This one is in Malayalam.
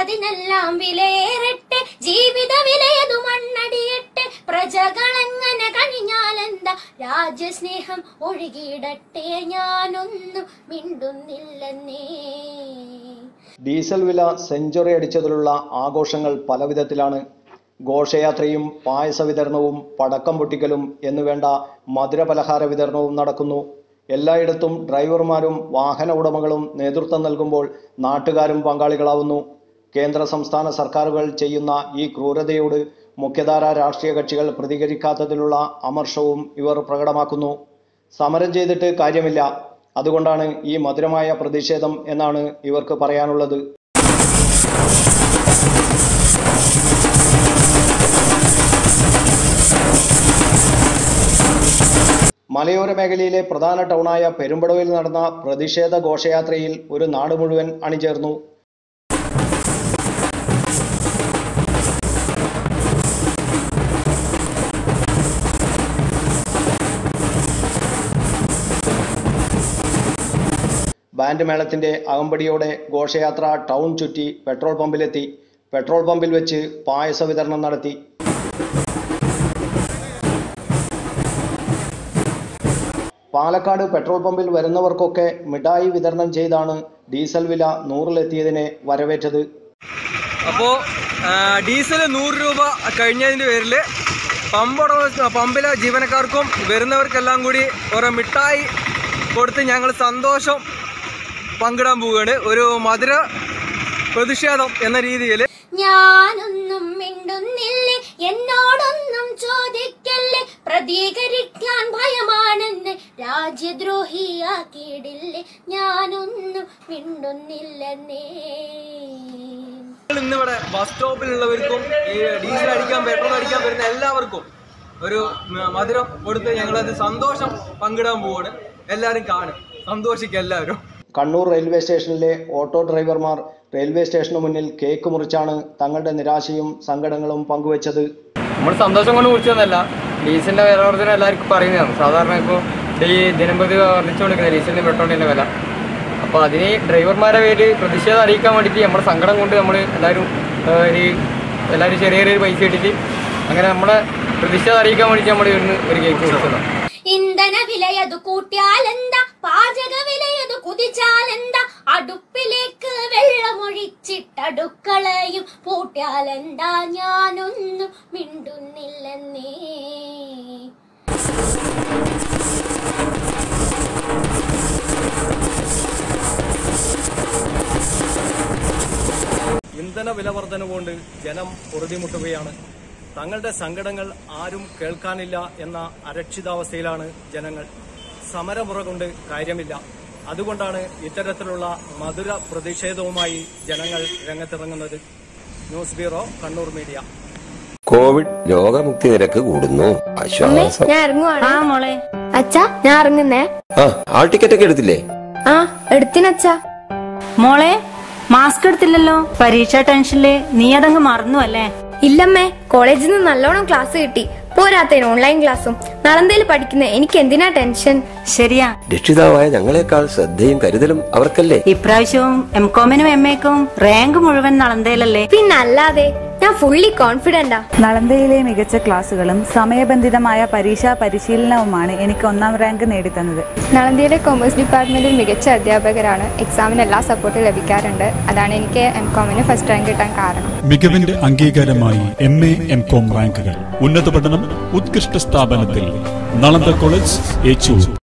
അതിനെല്ലാം വിലയേറട്ടെ ജീവിത വിലയതു മണ്ണടിയട്ടെ പ്രജകളെങ്ങനെ കഴിഞ്ഞാലെന്താ രാജ്യസ്നേഹം ഒഴുകിയിടട്ടെ ഞാനൊന്നും മിണ്ടുന്നില്ലെന്നേ ഡീസൽ വില സെഞ്ചുറി അടിച്ചതിലുള്ള ആഘോഷങ്ങൾ പലവിധത്തിലാണ് ഘോഷയാത്രയും പായസ വിതരണവും പടക്കം പൊട്ടിക്കലും എന്നുവേണ്ട മധുരപലഹാര വിതരണവും നടക്കുന്നു എല്ലായിടത്തും ഡ്രൈവർമാരും വാഹന ഉടമകളും നേതൃത്വം നൽകുമ്പോൾ നാട്ടുകാരും പങ്കാളികളാവുന്നു കേന്ദ്ര സംസ്ഥാന സർക്കാരുകൾ ചെയ്യുന്ന ഈ ക്രൂരതയോട് മുഖ്യധാര രാഷ്ട്രീയ കക്ഷികൾ പ്രതികരിക്കാത്തതിലുള്ള അമർഷവും ഇവർ പ്രകടമാക്കുന്നു സമരം ചെയ്തിട്ട് കാര്യമില്ല അതുകൊണ്ടാണ് ഈ മധുരമായ പ്രതിഷേധം എന്നാണ് ഇവർക്ക് പറയാനുള്ളത് മലയോര മേഖലയിലെ പ്രധാന ടൗണായ പെരുമ്പടവിൽ നടന്ന പ്രതിഷേധ ഘോഷയാത്രയിൽ ഒരു നാട് മുഴുവൻ അണിചേർന്നു ബാൻഡ് മേളത്തിന്റെ അകമ്പടിയോടെ ഘോഷയാത്ര ടൗൺ ചുറ്റി പെട്രോൾ പമ്പിലെത്തി പെട്രോൾ പമ്പിൽ വെച്ച് പായസ വിതരണം നടത്തി പാലക്കാട് പെട്രോൾ പമ്പിൽ വരുന്നവർക്കൊക്കെ മിഠായി വിതരണം ചെയ്താണ് ഡീസൽ വില നൂറിലെത്തിയതിനെ വരവേറ്റത് അപ്പോൾ ഡീസൽ നൂറ് രൂപ കഴിഞ്ഞതിൻ്റെ പേരിൽ പമ്പുടമ പമ്പിലെ ജീവനക്കാർക്കും വരുന്നവർക്കെല്ലാം കൂടി ഓരോ മിഠായി കൊടുത്ത് ഞങ്ങൾ സന്തോഷം പങ്കിടാൻ പോവുകയാണ് ഒരു മധുര പ്രതിഷേധം എന്ന രീതിയിൽ ഞാനൊന്നും മിണ്ടുന്നില്ലേ എന്നോടൊന്നും ചോദിക്കല്ലേ പ്രതികരിക്കാൻ ഭയമാണെന്ന് രാജ്യദ്രോഹിയാക്കിയിടില്ലേ ഞാനൊന്നും മിണ്ടുന്നില്ലെന്നേ ഇന്നിവിടെ ബസ് സ്റ്റോപ്പിലുള്ളവർക്കും ഈ ഡീസൽ അടിക്കാൻ പെട്രോൾ അടിക്കാൻ വരുന്ന എല്ലാവർക്കും ഒരു മ- മധുരം കൊടുത്ത് ഞങ്ങളത് സന്തോഷം പങ്കിടാൻ പോവാണ് എല്ലാവരും കാണും സന്തോഷിക്കുക എല്ലാവരും കണ്ണൂർ റെയിൽവേ സ്റ്റേഷനിലെ ഓട്ടോ ഡ്രൈവർമാർ റെയിൽവേ സ്റ്റേഷന് മുന്നിൽ കേക്ക് മുറിച്ചാണ് തങ്ങളുടെ നിരാശയും സങ്കടങ്ങളും പങ്കുവച്ചത് നമ്മൾ സന്തോഷം കൊണ്ട് കുറിച്ചതല്ല ഡീസലിന്റെ വില വർധന എല്ലാവർക്കും പറയുന്നതാണ് സാധാരണ ഇപ്പോൾ ഈ ദിനംപ്രതി വർദ്ധിച്ചുകൊണ്ടിരിക്കുന്ന ഡീസലിന്റെ പെട്രോളിന്റെ വില അപ്പോൾ അതിന് ഡ്രൈവർമാരെ പേര് പ്രതിഷേധം അറിയിക്കാൻ വേണ്ടിയിട്ട് നമ്മുടെ സങ്കടം കൊണ്ട് നമ്മൾ എല്ലാവരും ഏഹ്, ഈ എല്ലാവരും ചെറിയ ചെറിയ പൈസ ഇട്ടിട്ട് അങ്ങനെ നമ്മളെ പ്രതിഷേധം അറിയിക്കാൻ വേണ്ടിയിട്ട് നമ്മൾ ഇവിടുന്ന് ഒരു കേക്ക് കൊടുത്തതാണ് ഇന്ധന വിലയതു കൂട്ടിയാലെന്താ പാചക വിലയതു കുതിച്ചാലെന്താ അടുപ്പിലേക്ക് വെള്ളമൊഴിച്ചിട്ടടുക്കളയും പൂട്ടിയാലെന്താ ഞാനൊന്നും മിണ്ടുന്നില്ലെന്നേ ഇന്ധന വില വർധന കൊണ്ട് ജനം പൊറുതിമുട്ടുകയാണ് തങ്ങളുടെ സങ്കടങ്ങൾ ആരും കേൾക്കാനില്ല എന്ന അരക്ഷിതാവസ്ഥയിലാണ് ജനങ്ങൾ സമരമുറ കൊണ്ട് കാര്യമില്ല അതുകൊണ്ടാണ് ഇത്തരത്തിലുള്ള മധുര പ്രതിഷേധവുമായി ജനങ്ങൾ രംഗത്തിറങ്ങുന്നത് news bureau Kannur media Covid രോഗമുക്തി നിരക്ക് കൂടുന്നു ആശ്വാസം ഞാൻ ഇറങ്ങുവാണ് ആ മോളെ അച്ഛാ ഞാൻ ഇറങ്ങുന്നേ ആ ആൾ ടിക്കറ്റ് ഒക്കെ എടുത്തില്ലേ ആ എടുത്തിനച്ഛാ മോളെ മാസ്ക് എടുത്തില്ലല്ലോ പരീക്ഷാ ടെൻഷനില് നീ അതങ്ങ് മറന്നു അല്ലേ ഇല്ലമ്മേ കോളേജിൽ നിന്ന് നല്ലോണം ക്ലാസ് കിട്ടി പോരാത്തതിന് ഓൺലൈൻ ക്ലാസ്സും നളന്തയിൽ പഠിക്കുന്ന എനിക്ക് എന്തിനാ ടെൻഷൻ ശരിയാ രക്ഷിതാവായ ഞങ്ങളെക്കാൾ ശ്രദ്ധയും കരുതലും അവർക്കല്ലേ ഇപ്രാവശ്യവും എം കോമിനും എം എക്കും റാങ്ക് മുഴുവൻ നളന്തയിലല്ലേ പിന്നല്ലാതെ ഞാൻ ഫുള്ളി കോൺഫിഡന്റാ നളന്തയിലെ മികച്ച ക്ലാസുകളും സമയബന്ധിതമായ പരീക്ഷാ പരിശീലനവുമാണ് എനിക്ക് ഒന്നാം റാങ്ക് നേടിത്തന്നത് നളന്ദയിലെ കോമേഴ്സ് ഡിപ്പാർട്ട്മെന്റിൽ മികച്ച അധ്യാപകരാണ് എക്സാമിന് എല്ലാ സപ്പോർട്ടും ലഭിക്കാറുണ്ട് അതാണ് എനിക്ക് എം കോമിന് ഫസ്റ്റ് റാങ്ക് കിട്ടാൻ കാരണം മികവിന്റെ അംഗീകാരമായി എം എ എം കോം റാങ്കുകൾ ഉന്നത പഠനം ഉത്കൃഷ്ട സ്ഥാപനത്തിൽ നളന്ദ കോളേജ് ഏച്ചൂർ